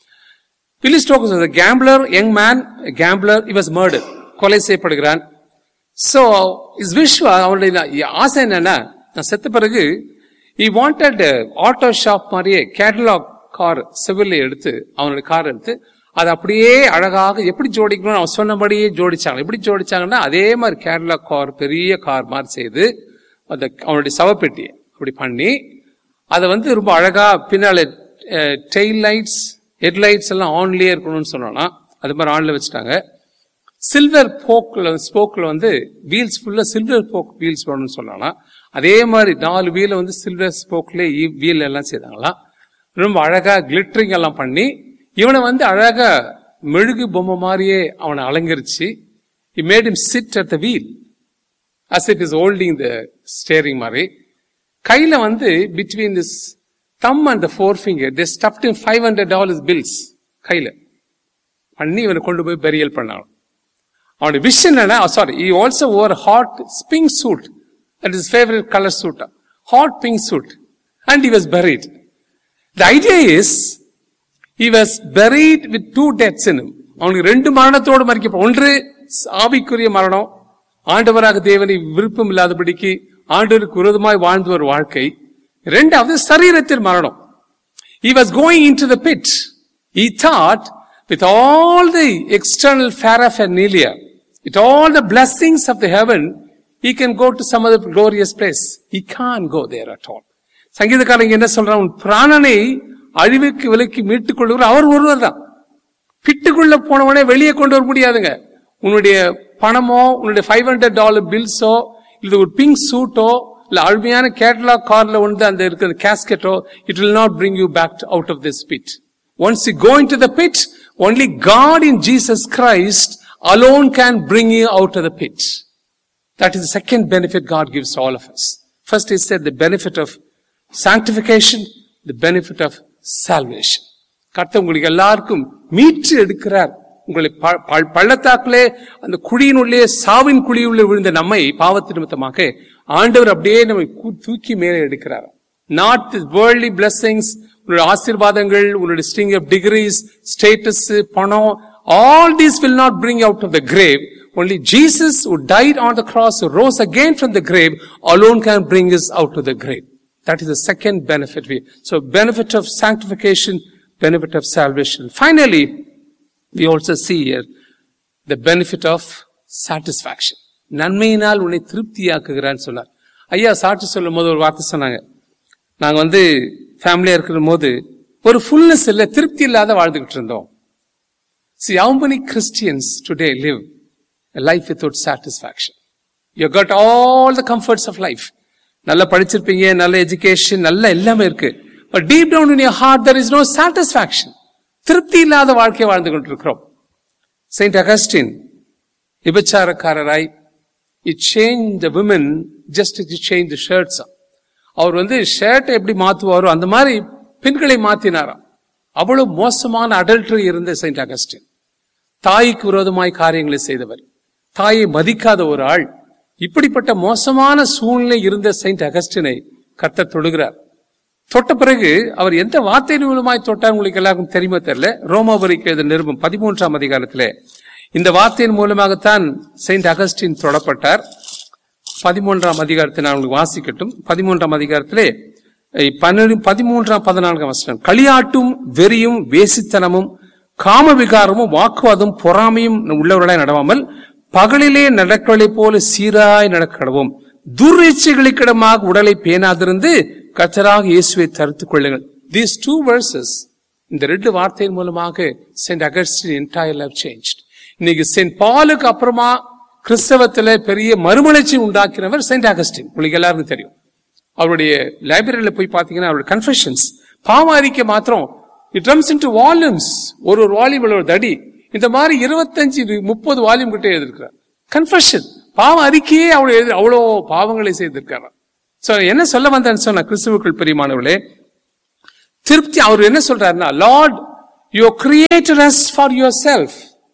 Willie Stokes was a gambler young man a gambler he was murdered கொலை செய்யப்படுகிறான் so his wish was அவனுடைய நா- ஆசை என்னன்னா நான் செத்த பிறகு he wanted a auto shop மாதிரியே catalogue car செவில எடுத்து அவனுடைய கார் எடுத்து அதை அப்படியே அழகாக எப்படி ஜோடிக்கணும்னு அவன் சொன்னபடியே ஜோடிச்சாங்க எப்படி ஜோடிச்சாங்கன்னா அதே மாதிரி கேட்டலாக் கார் பெரிய கார் மாதிரி செய்து அந்த அவனுடைய சவப்பெட்டியை அப்படி பண்ணி அதை வந்து ரொம்ப அழகா பின்னால டெயில் லைட்ஸ் ஹெட் லைட்ஸ் எல்லாம் ஆன்லயே இருக்கணும்னு சொன்னோம்னா அது மாதிரி ஆன்ல வச்சுட்டாங்க சில்வர் போக்ல ஸ்போக்ல வந்து வீல்ஸ் ஃபுல்லா சில்வர் போக் வீல்ஸ் வேணும்னு சொன்னானா அதே மாதிரி நாலு வீல வந்து சில்வர் ஸ்போக்ல வீல் எல்லாம் செய்தாங்களாம் ரொம்ப அழகா கிளிட்டரிங் எல்லாம் பண்ணி இவனை வந்து அழகா மெழுகு பொம்மை மாதிரியே அவனை அலங்கரிச்சு he made him sit at the wheel as if he's holding the steering மாதிரி கையில வந்து between this thumb and the forefinger they stuffed in 500 dollars bills கையில பண்ணி இவனை கொண்டு போய் பெரியல் பண்ணாங்க அவனுடைய விஷன் என்னன்னா sorry he also wore a hot pink suit that is his favorite color suit hot pink suit and he was buried the idea is he was buried with two deaths in him அவனுக்கு ரெண்டு மரணத்தோடு மறிக்கப்படும் ஒன்று ஆவிக்குரிய மரணம் ஆண்டவராக தேவனை விருப்பம் இல்லாதபடிக்கு ஆண்டவருக்கு விரோதமாய் வாழ்ந்து ஒரு வாழ்க்கை இரண்டாவது சரீரத்தின் மரணம் he was going into the pit. He thought with all the external paraphernalia, with all the blessings of the heaven, he can go to some other glorious place. He can't go there at all. சங்கீதக்காரங்க என்ன சொல்றான் உன் பிராணனை அழிவுக்கு விலைக்கு மீட்டுக் கொள்ளுகிற அவர் ஒருவர் தான் பிட்டுக்குள்ள போனவனே வெளியே கொண்டு வர முடியாதுங்க உன்னுடைய பணமோ உன்னுடைய ஃபைவ் ஹண்ட்ரட் டாலர் பில்ஸோ இல்ல ஒரு பிங்க் சூட்டோ இல்ல அருமையான கேட்டலாக் கார்ல வந்து அந்த இருக்கிற கேஸ்கெட்டோ it will not bring you back out of this pit once you go into the pit only God in Jesus Christ alone can bring you out of the pit That is the second benefit God gives to all of us. First, He said the benefit of sanctification, the benefit of salvation. கர்த்தர் உங்களுக்கு எல்லாருக்கும் மீட்டு எடுக்கிறார் உங்களை ப- ப- பள்ளத்தாக்கிலே அந்த குழியினுள்ளே சாவின் குழியுள்ளே விழுந்த நம்மை பாவத்து நிமித்தமாக ஆண்டவர் அப்படியே நம்மை கூ- தூக்கி மேலே எடுக்கிறார் நாட் தி வேர்ல்ட்லி பிளெஸிங்ஸ் உன்னுடைய ஆசீர்வாதங்கள் உன்னுடைய ஸ்ட்ரிங் ஆஃப் டிகிரிஸ் ஸ்டேட்டஸ் பணம் all these will not bring you out of the grave only jesus who died on the cross who rose again from the grave alone can bring us out of the grave that is the second benefit we so benefit of sanctification benefit of salvation finally we also see here the benefit of satisfaction நன்மையினால் உன்னை திருப்தியாக்குகிறான்னு சொன்னார் ஐயா சாட்சி சொல்லும் போது ஒரு வார்த்தை சொன்னாங்க நாங்க வந்து ஃபேமிலியா இருக்கிற போது ஒரு ஃபுல்னஸ் இல்ல திருப்தி இல்லாத வாழ்ந்துகிட்டு இருந்தோம் See how many Christians today live a life without satisfaction. You got all the comforts of life. நல்ல படிச்சிருப்பீங்க நல்ல எஜுகேஷன் நல்ல எல்லாமே இருக்கு but deep down in your heart there is no satisfaction திருப்தி இல்லாத வாழ்க்கையை வாழ்ந்து கொண்டிருக்கிறோம் செயின்ட் அகஸ்டின் விபச்சாரக்காரராய் it change the women just it change the shirts அவர் வந்து ஷர்ட்டை எப்படி மாத்துவாரோ அந்த மாதிரி பெண்களை மாத்தினாராம் அவ்வளவு மோசமான அடல்ட்ரி இருந்த செயின்ட் அகஸ்டின் தாய்க்கு விரோதமாய் காரியங்களை செய்தவர் தாயை மதிக்காத ஒரு ஆள் இப்படிப்பட்ட மோசமான சூழ்நிலை இருந்த செயின்ட் அகஸ்டினை கர்த்தர் தொடுகிறார் தொட்ட பிறகு அவர் எந்த வார்த்தை மூலமாய் தொட்டார் உங்களுக்கு எல்லாருக்கும் தெரியுமா தெரியல ரோமாபுரிக்கு எழுத நிருபம் பதிமூன்றாம் அதிகாரத்திலே இந்த வார்த்தையின் மூலமாகத்தான் செயின்ட் அகஸ்டின் தொடப்பட்டார் பதிமூன்றாம் அதிகாரத்தை நான் உங்களுக்கு வாசிக்கட்டும் பதிமூன்றாம் அதிகாரத்திலே அஹ், பன்னிரு பதிமூன்றாம் பதினான்காம் வசனம் களியாட்டும் வெறியும் வேசித்தனமும் காம விகாரமும் வாக்குவாதம் பொறாமையும் உள்ளவர்களாய் நடவாமல் பகலிலே நடக்கலை போல சீராய் நடக்கடவும் துர்ச்சைகளுக்கிடமாக உடலை பேணாதிருந்து கர்த்தராக இயேசுவை தரித்துக் கொள்ளுங்கள் தீஸ் டூ verses இந்த ரெண்டு வார்த்தையின் மூலமாக Saint Augustine entire life change இன்னைக்கு சென்ட் பாலுக்கு அப்புறமா கிறிஸ்தவத்துல பெரிய மறுமலர்ச்சி உண்டாக்கினவர் சென்ட் அகஸ்டின் உங்களுக்கு எல்லாருக்கும் தெரியும் அவருடைய லைப்ரரியில போய் பாத்தீங்கன்னா அவருடைய கன்ஃபெஷன்ஸ் பாவ அறிக்கை மாத்திரம் இட் ரம்ஸ் இன்டு வால்யூம்ஸ் ஒரு ஒரு வால்யூம் ஒரு தடி இந்த மாதிரி இருபத்தஞ்சு முப்பது வால்யூம் கிட்ட எழுதிருக்கிறார் கன்ஃபெஷன் பாவ அறிக்கையே அவ்வளவு எழுதி அவ்வளோ பாவங்களை செய்திருக்காராம் சோ என்ன சொல்ல வந்தேன்னு சொன்ன கிறிஸ்துவுக்குள் பிரியமானவர்களே திருப்தி அவர் என்ன சொல்றாருன்னா lord you created us for yourself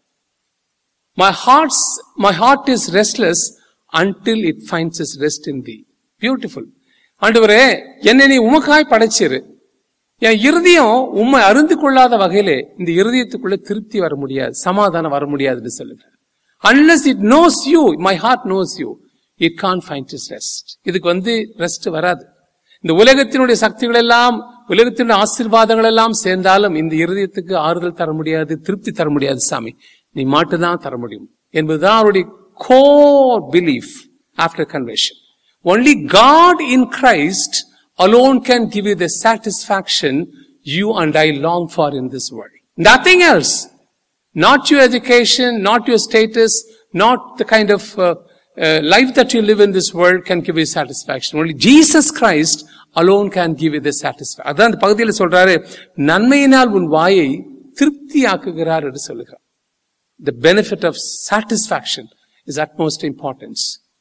my hearts my heart is restless until it finds is rest in the beautiful ஆண்டவரே என்னை நீ உமக்காய் படைச்சிரு என் இருதயம் உண்மை அருந்து கொள்ளாத வகையிலே இந்த இருதயத்துக்குள்ள திருப்தி வர முடியாது சமாதானம் வர முடியாதுன்னு சொல்லுங்க unless it knows you my heart knows you it can find is rest இதுக்கு வந்து ரெஸ்ட் வராது இந்த உலகத்தினுடைய சக்திகள் எல்லாம் உலகத்தினுடைய ஆசீர்வாதங்கள் எல்லாம் சேர்ந்தாலும் இந்த இருதயத்துக்கு ஆறுதல் தர முடியாது திருப்தி தர முடியாது சாமி நீ மட்டும்தான் தர முடியும் என்பதுதான் அவருடைய core belief after convention only God in Christ alone can give you the satisfaction you and I long for in this world. Nothing else. Not your education, not your status, not the kind of uh, uh, life that you live in this world can give you satisfaction. Only Jesus Christ alone can give you the satisfaction. அதான் அந்த பகுதியில் சொல்றாரு நன்மையினால் உன் வாயை திருப்தியாக்குகிறார் என்று சொல்லுகிறார் The benefit of satisfaction is utmost importance.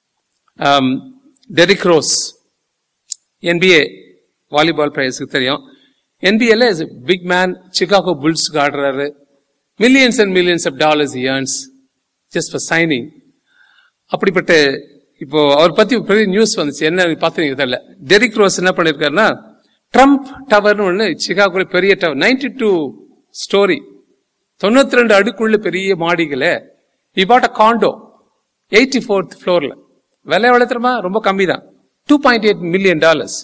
Um, Derrick Rose, NBA volleyball பிளேயர்ஸுக்கு தெரியும் என்பிஏல is big man Chicago Bulls ஆடுறாரு millions and millions of dollars earns just for signing அப்படிப்பட்ட இப்போ அவர் பத்தி பெரிய நியூஸ் வந்துச்சு என்ன பார்த்தீங்க தெரியல டெரிக் ரோஸ் என்ன பண்ணிருக்காருன்னா ட்ரம்ப் டவர்னு ஒன்று சிகாகோல பெரிய டவர் நைன்டி டூ ஸ்டோரி தொண்ணூத்தி ரெண்டு அடுக்குள்ள பெரிய மாடிகளை இபாட்ட காண்டோ எயிட்டி ஃபோர்த் ஃப்ளோர்ல விலை எவ்வளவு தெரியுமா ரொம்ப கம்மி தான் two point eight million dollars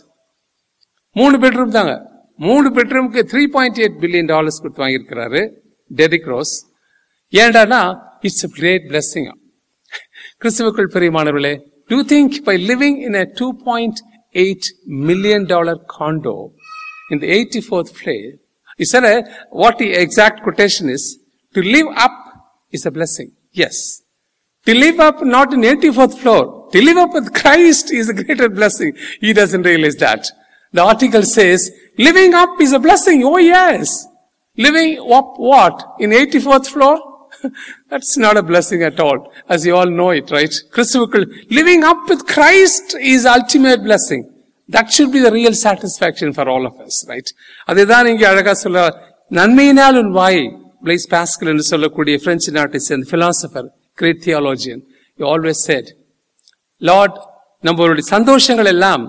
மூணு பெட்ரூம் தாங்க மூணு பெட்ரூமுக்கு three point eight billion dollars கொடுத்து வாங்கியிருக்கிறாரு டெரிக் ரோஸ் ஏண்டானா இட்ஸ் அ கிரேட் பிளஸ்ஸிங் கிறிஸ்துவுக்குள் பெரியமானவர்களே to think by living in a two point eight million dollar condo in the eighty fourth floor is a what the exact quotation is to live up is a blessing as To live up not in 84th floor, to live up with Christ is a greater blessing. He doesn't realize that. The article says, living up is a blessing. Oh yes. Living up what? In 84th floor? That's not a blessing at all. As you all know it, right? Christopher, living up with Christ is ultimate blessing. That should be the real satisfaction for all of us, right? அதுதான் இங்கே அழகா சொல்ல நன்மையினால் உன் வாய் பிளைஸ் pascal என்று சொல்லக்கூடிய French நாட்டை சேர்ந்த philosopher great theologian, he always said, Lord, நம்மளுடைய சந்தோஷங்கள் எல்லாம்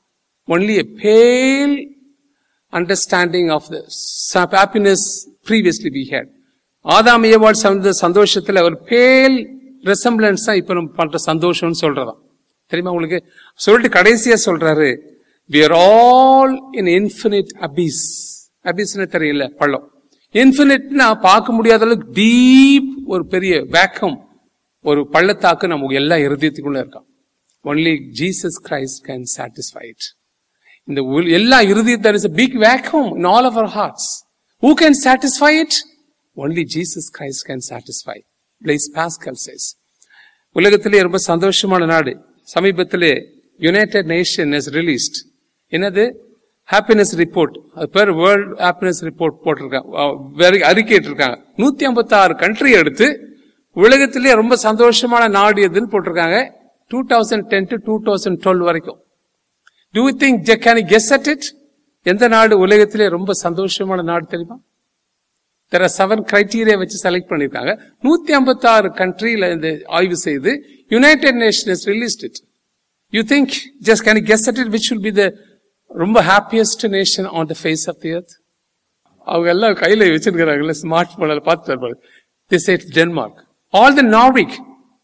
only a pale understanding of the happiness previously we had. ஆதாம் ஏவாள் சந்த சந்தோஷத்துல ஒரு பேல் ரெசம்பிளன்ஸ் தான் இப்ப நம்ம பண்ற சந்தோஷம்னு சொல்றதாம் தெரியுமா உங்களுக்கு சொல்லிட்டு கடைசியா சொல்றாரு we are all in infinite abyss அபிஸ்னு தெரியல பள்ளம் இன்ஃபினிட்னா பார்க்க முடியாத அளவுக்கு டீப் ஒரு பெரிய வேக்கம் ஒரு பள்ளத்தாக்கு நமக்கு எல்லா இருதயத்துக்குள்ள இருக்கான் only Jesus Christ can satisfy it இந்த எல்லா இருதயத்தில் is big vacuum in all of our hearts who can satisfy it only Jesus Christ can satisfy Blaise Pascal says உலகத்திலே ரொம்ப சந்தோஷமான நாடு சமீபத்திலே யுனைடெட் நேஷன் இஸ் ரிலீஸ்ட் என்னது ஹாப்பினஸ் ரிப்போர்ட் அது பேர் வேர்ல்ட் ஹாப்பினஸ் ரிப்போர்ட் போட்டிருக்காங்க அறிக்கைட்டு இருக்காங்க நூத்தி ஐம்பத்தி ஆறு கண்ட்ரி எடுத்து உலகத்திலே ரொம்ப சந்தோஷமான நாடு எதுன்னு போட்டிருக்காங்க two thousand ten to two thousand twelve வரைக்கும் do think can guess at it எந்த நாடு உலகத்திலே ரொம்ப சந்தோஷமான நாடு தெரியுமா தெர் ஆர் செவன் கிரைட்டீரியா வச்சு செலக்ட் பண்ணிருக்காங்க நூத்தி ஐம்பத்தி ஆறு கண்ட்ரியில இந்த ஆய்வு செய்து United Nations released it you think just can guess at it which will be the ரொம்ப happiest nation on the face of the earth அவங்க எல்லாம் கையில வச்சிருக்கிறாங்கல்ல ஸ்மார்ட் போன்ல பார்த்துட்டு இருப்பாங்க this it's Denmark all the Nordic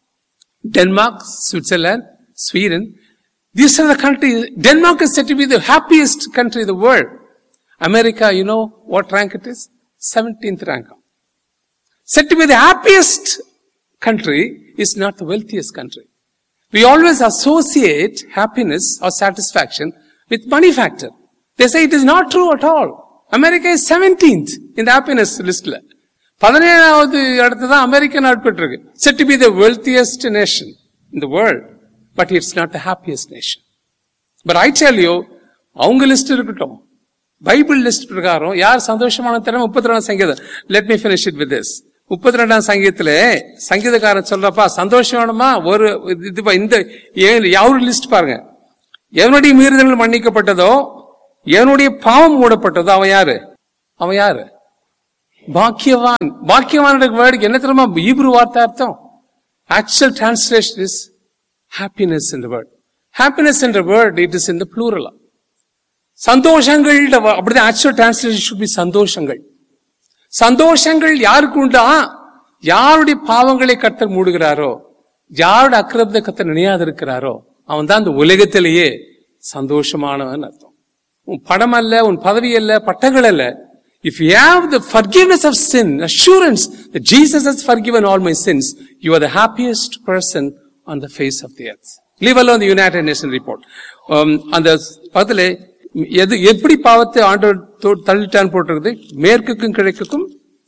Denmark Switzerland Sweden These are the countries. Denmark is said to be the happiest country in the world. America, you know what rank it is? 17th rank. Said to be the happiest country is not the wealthiest country. We always associate happiness or satisfaction with money factor. They say it is not true at all. America is 17th in the happiness list. பதினேழாவது இடத்துல தான் America நாட்பட்டு இருக்கு said to be the wealthiest nation in the world but it's not the happiest nation but I tell you அவங்க list இருக்கட்டும் Bible list பிரகாரம் யார் சந்தோஷமான திறமை முப்பத்தி ரெண்டு சங்கீதம் let me finish it with this முப்பத்தி ரெண்டாம் சங்கீதத்துல சங்கீதக்காரன் சொல்றப்பா சந்தோஷம் வேணுமா ஒரு இது பா- இந்த ஏ- யாரு லிஸ்ட் பாருங்க எவனுடைய மீறுதல்கள் மன்னிக்கப்பட்டதோ எவனுடைய பாவம் மூடப்பட்டதோ அவன் யாரு அவன் யாரு பாக்கியவான் பாக்கியவான் வேர்டுக்கு என்ன தெரியுமா ஈப்ரு வார்த்தை அர்த்தம் ஆக்சுவல் டிரான்ஸ்லேஷன் இஸ் ஹாப்பினஸ் என்ற வேர்ட் ஹாப்பினஸ் என்ற word it is in the ப்ளூரலா சந்தோஷங்கள் அப்படிதான் ஆக்சுவல் டிரான்ஸ்லேஷன் ஷுட் பி சந்தோஷங்கள் சந்தோஷங்கள் யாருக்கு உண்டா யாருடைய பாவங்களை கர்த்தர் மூடுகிறாரோ யாருடைய அக்கிரமத்தை கர்த்தர் நினையாது இருக்கிறாரோ அவன் தான் இந்த உலகத்திலேயே சந்தோஷமானவன் அர்த்தம் உன் படம் அல்ல உன் பதவி அல்ல பட்டங்கள் அல்ல if you have the forgiveness of sin assurance that Jesus has forgiven all my sins you are the happiest person on the face of the earth leave alone the United Nations report um, அந்த பக்கத்துல எது எப்படி பாவத்தை ஆண்டவர் தோ- தள்ளிட்டான்னு போட்டிருக்குது மேற்குக்கும் கிழக்குக்கும்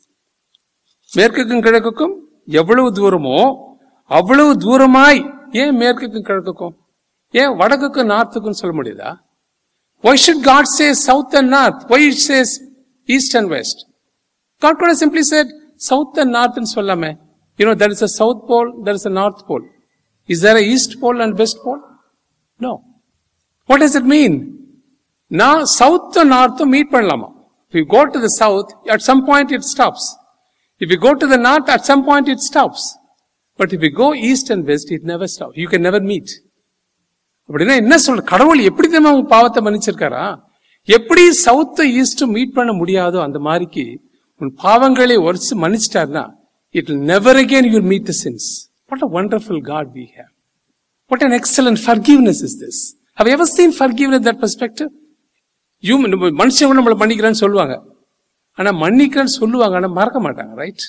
மேற்குக்கும் கிழக்குக்கும் எவ்வளவு தூரமோ அவ்வளவு தூரமாய் ஏன் மேற்குக்கும் கிழக்குக்கும் ஏன் வடக்குக்கும் நார்த்துக்கும் சொல்ல முடியுதா Why should God say south and north? Why it says east and west? God could have simply said south and north and சொல்லாமே. You know, there is a south pole, there is a north pole. Is there a east pole and west pole? No. What does it mean? Now, south and north meet பண்ணலாமா. If you go to the south, at some point it stops. If you go to the north, at some point it stops. But if you go east and west, it never stops. You can never meet. அப்படின்னா என்ன சொல்ற கடவுள் எப்படி தெரியுமா உன் பாவத்தை மன்னிச்சிருக்காரா எப்படி சவுத்த east meet பண்ண முடியாதோ அந்த மாதிரிக்கு உன் பாவங்களை ஒரிச்சு மன்னிச்சிட்டாருன்னா it will never again you will meet the sins what a wonderful god we have what an excellent forgiveness is this have you ever seen forgiveness that perspective you மனுஷங்க நம்மளை மன்னிக்கிறேன்னு சொல்லுவாங்க ஆனா மன்னிக்கிறேன்னு சொல்லுவாங்க ஆனா மறக்க மாட்டாங்க ரைட்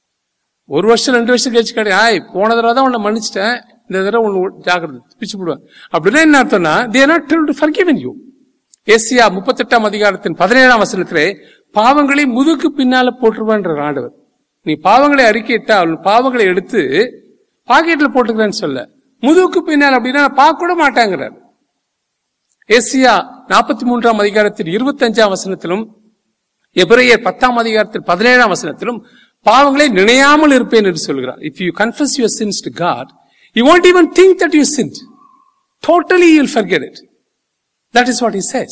ஒரு வருஷம் ரெண்டு வருஷம் கழிச்சு கிடையாது ஆய் போன தடவை தான் உன்னை மன்னிச்சிட்டேன் இந்த தடவை உன்னை ஜாக்கிரதை பிச்சு போடுவேன் அப்படின்னா என்ன அர்த்தம்னா they not to forgiven you ஏசியா முப்பத்தெட்டாம் அதிகாரத்தின் பதினேழாம் வசனத்திலே பாவங்களை முதுக்கு பின்னால போட்டுருவான்ற ஆண்டவர் நீ பாவங்களை அறிக்கையிட்டா அவன் பாவங்களை எடுத்து பாக்கெட்ல போட்டுக்கிறேன்னு சொல்ல முதுகுக்கு பின்னால் அப்படின்னா நான் பார்க்க கூட மாட்டாங்கிறார் ஏசியா நாற்பத்தி மூன்றாம் அதிகாரத்தில் இருபத்தஞ்சாம் வசனத்திலும் எபிரேயர் பத்தாம் அதிகாரத்தில் பதினேழாம் வசனத்திலும் பாவங்களை நினையாமல் இருப்பேன் என்று சொல்கிறார் if you confess your sins to God you want even think that you sin totally you'll forget it that is what he says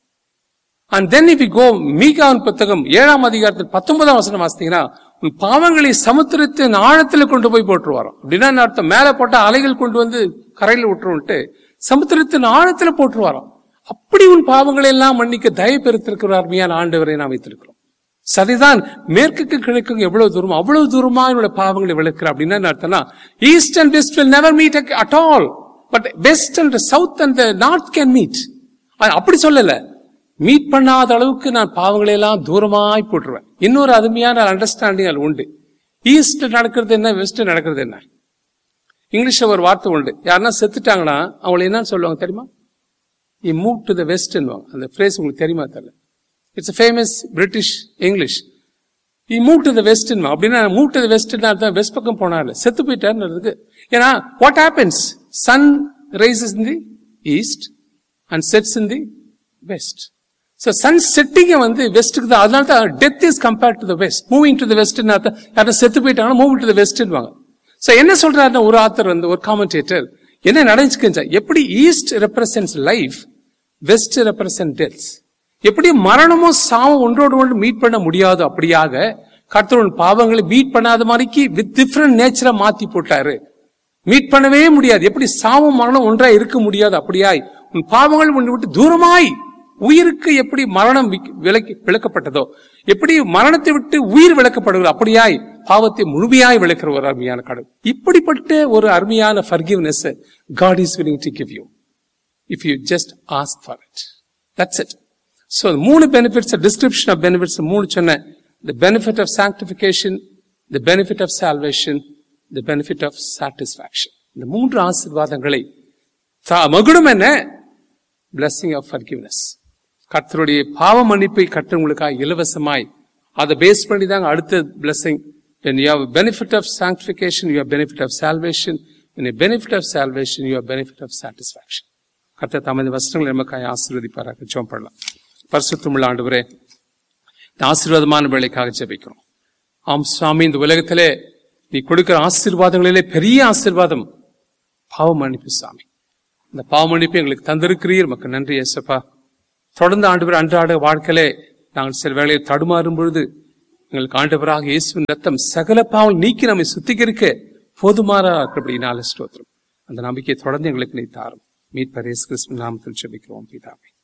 and then if you go மீகாவின் புத்தகம் ஏழாம் அதிகாரத்தில் பத்தொன்பதாம் வசனம் வாசித்தீங்கன்னா உன் பாவங்களை சமுத்திரத்தின் ஆழத்துல கொண்டு போய் போட்டுருவாராம் அப்படின்னா என்ன அர்த்தம் மேல போட்ட அலைகள் கொண்டு வந்து கரையில விட்டுருன்ட்டு சமுத்திரத்தின் ஆழத்துல போட்டுருவாராம் அப்படி உன் பாவங்களை எல்லாம் மன்னிக்க தயவு பெருத்திருக்கிற அருமையான ஆண்டவரை நாம் வைத்திருக்கிறோம் சரிதான் மேற்குக்கு கிழக்கு எவ்வளவு தூரம் அவ்வளவு தூரமா என்னோட பாவங்களை விளக்குற அப்படின்னா என்ன அர்த்தம்னா east and west will never meet at all but west and south and north can meet அப்படி சொல்லல மீட் பண்ணாத அளவுக்கு நான் பாவங்களை எல்லாம் தூரமாய் போட்டுருவேன் இன்னொரு அருமையான அண்டர்ஸ்டாண்டிங் அது உண்டு ஈஸ்ட் நடக்கிறது என்ன வெஸ்ட் நடக்கிறது என்ன இங்கிலீஷ்ல ஒரு வார்த்தை உண்டு யாருன்னா செத்துட்டாங்கன்னா அவங்களை என்னன்னு சொல்லுவாங்க தெரியுமா இ மூவ் டு த வெஸ்ட்னுவாங்க அந்த ஃப்ரேஸ் உங்களுக்கு தெரியுமா தெரியல இட்ஸ் ஃபேமஸ் பிரிட்டிஷ் இங்கிலீஷ் இ மூவ் டு த வெஸ்ட்னு அப்படின்னா மூவ் டு த வெஸ்ட்னா அர்த்தம் வெஸ்ட் பக்கம் போனார்ல செத்து போயிட்டாருன்னு ஏன்னா what happens sun rises in the east and sets in the west so sun செட்டிங்க வந்து வெஸ்ட்டுக்கு தான் அதனால தான் death is compared to the west moving to the வெஸ்ட்னு அர்த்தம் யாரும் செத்து போயிட்டாங்கன்னா மூவ் டு த வெஸ்ட்னுவாங்க ஸோ என்ன சொல்றாருன்னா ஒரு ஆத்தர் வந்து ஒரு காமெண்டேட்டர் என்ன நடந்துச்சுன்னு எப்படி east represents life west represent deaths எப்படி மரணமும் சாவும் ஒன்றோடு ஒன்று மீட் பண்ண முடியாது அப்படியாக கர்த்தருடன் பாவங்களை மீட் பண்ணாத மாதிரிக்கு வித் டிஃப்ரெண்ட் நேச்சரை மாத்தி போட்டாரு மீட் பண்ணவே முடியாது எப்படி சாவும் மரணம் ஒன்றா இருக்க முடியாது அப்படியாய் உன் பாவங்கள் உன்னை விட்டு தூரமாய் உயிருக்கு எப்படி மரணம் விக்- விலக்கி விளக்கப்பட்டதோ எப்படி மரணத்தை விட்டு உயிர் விளக்கப்படுகிறது அப்படியாய் பாவத்தை முழுமையாய் விளக்குற ஒரு அருமையான கடவுள் இப்படிப்பட்ட ஒரு அருமையான forgiveness God is willing to give you if you just ask for it. That's it. So the மூணு benefits, a description of benefits, மூணு சொன்னேன். The benefit of sanctification, the benefit of salvation, the benefit of satisfaction. இந்த மூன்று ஆசீர்வாதங்களை தா- மகுடம் என்ன blessing of forgiveness. கர்த்தருடைய பாவ மன்னிப்பை கர்த்தர் உங்களுக்காக இலவசமாய் அதை பேஸ் பண்ணி தாங்க அடுத்த blessing when you have a benefit of sanctification you have benefit of salvation when a benefit of salvation you have benefit of satisfaction கர்த்தர் தமது வசனங்களை நமக்காக ஆசீர்வதிப்பாராக ஜெபம் பண்ணலாம் பரிசுத்தமுள்ள ஆண்டவரே இந்த ஆசீர்வாதமான வேலைக்காக ஜெபிக்கிறோம் ஆம் சுவாமி இந்த உலகத்திலே நீ கொடுக்கிற ஆசீர்வாதங்களிலே பெரிய ஆசீர்வாதம் பாவ மன்னிப்பு சாமி இந்த பாவ மன்னிப்பு எங்களுக்கு தந்திருக்கிறீர் மக்கள் நன்றி ஏசப்பா தொடர்ந்து ஆண்டு அன்றாட வாழ்க்கையிலே நாங்கள் சில வேளையை தடுமாறும் பொழுது எங்களுக்கு ஆண்டவராக இயேசுவின் ரத்தம் சகல பாவம் நீக்கி நம்மை சுத்திகரிக்க போதுமாறா இருக்கிறபடினால ஸ்தோத்திரம் அந்த நம்பிக்கையை தொடர்ந்து எங்களுக்கு நீ தாரும் மீட்பர் இயேசு கிறிஸ்துவின் நாமத்தில் ஜெபிக்கிறோம் பிதாவே